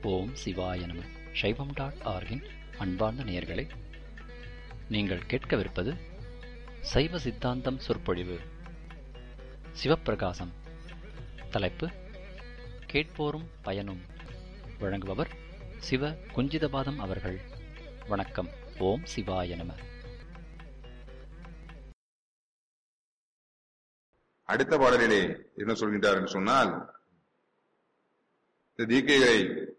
ஓம் சிவாய நம சைவம் டாட் ஆர்கின் அன்பார்ந்த நேயர்களே நீங்கள் கேட்கவிருப்பது சைவ சித்தாந்தம் சொற்பொழிவு சிவப்பிரகாசம் தலைப்பு கேட்போரும் பயனும் வழங்குபவர் சிவ குஞ்சிதபாதம் அவர்கள் வணக்கம் ஓம் சிவாய நம அடுத்த பாடலிலே என்ன சொல்கின்றார் என்று சொன்னால் இந்த தீக்கைகளை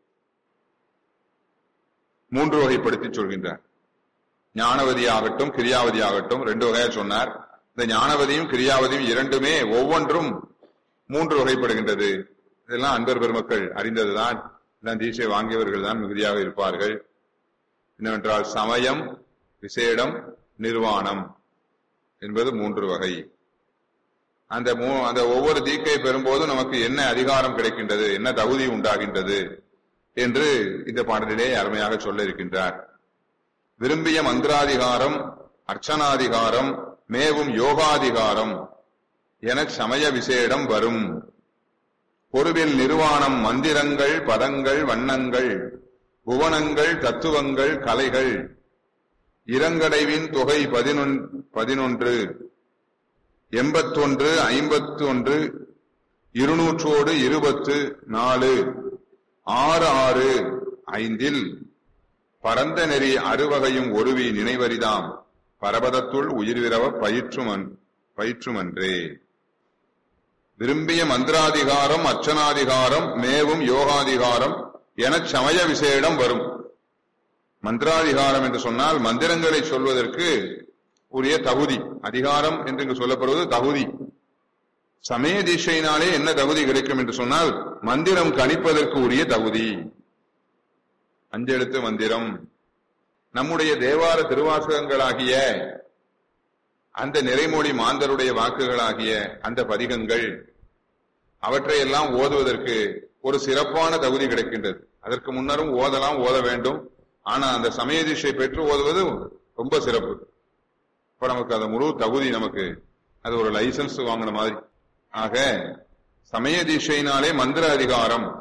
மூன்று வகைப்படுத்தி சொல்கின்றார் ஞானவதி ஆகட்டும் கிரியாவதி ஆகட்டும் ரெண்டு வகையா சொன்னார் இந்த ஞானவதியும் கிரியாவதியும் இரண்டுமே ஒவ்வொன்றும் மூன்று வகைப்படுகின்றது இதெல்லாம் அன்பர் பெருமக்கள் அறிந்ததுதான் எல்லாம் தீட்சை வாங்கியவர்கள் தான் மிகுதியாக இருப்பார்கள் என்னவென்றால் சமயம் விசேடம் நிர்வாணம் என்பது மூன்று வகை அந்த மூ அந்த ஒவ்வொரு தீக்கை பெறும்போதும் நமக்கு என்ன அதிகாரம் கிடைக்கின்றது என்ன தகுதி உண்டாகின்றது என்று இந்த பாடலிலே அருமையாக சொல்ல இருக்கின்றார் விரும்பிய மந்திராதிகாரம் அர்ச்சனாதிகாரம் மேவும் யோகாதிகாரம் என சமய விசேடம் வரும் பொருவில் நிர்வாணம் மந்திரங்கள் பதங்கள் வண்ணங்கள் புவனங்கள் தத்துவங்கள் கலைகள் இரங்கடைவின் தொகை பதினொன் பதினொன்று எண்பத்தொன்று ஐம்பத்தி ஒன்று இருநூற்றோடு இருபத்து நாலு ஆறு ஆறு ஐந்தில் பரந்த நெறி அறுவகையும் ஒருவி நினைவரிதாம் பரபதத்துள் உயிர்விரவ பயிற்றுமன் பயிற்றுமன்றே விரும்பிய மந்திராதிகாரம் அர்ச்சனாதிகாரம் மேவும் யோகாதிகாரம் என சமய விசேடம் வரும் மந்திராதிகாரம் என்று சொன்னால் மந்திரங்களை சொல்வதற்கு உரிய தகுதி அதிகாரம் என்று இங்கு சொல்லப்படுவது தகுதி சமய தீட்சையினாலே என்ன தகுதி கிடைக்கும் என்று சொன்னால் மந்திரம் கணிப்பதற்கு உரிய தகுதி அஞ்செழுத்து மந்திரம் நம்முடைய தேவார திருவாசகங்களாகிய அந்த நிறைமொழி மாந்தருடைய வாக்குகளாகிய அந்த பதிகங்கள் அவற்றையெல்லாம் ஓதுவதற்கு ஒரு சிறப்பான தகுதி கிடைக்கின்றது அதற்கு முன்னரும் ஓதலாம் ஓத வேண்டும் ஆனா அந்த சமய தீட்சை பெற்று ஓதுவது ரொம்ப சிறப்பு இப்ப நமக்கு அந்த முழு தகுதி நமக்கு அது ஒரு லைசன்ஸ் வாங்கின மாதிரி ஆக சமய தீட்சையினாலே மந்திர அதிகாரம்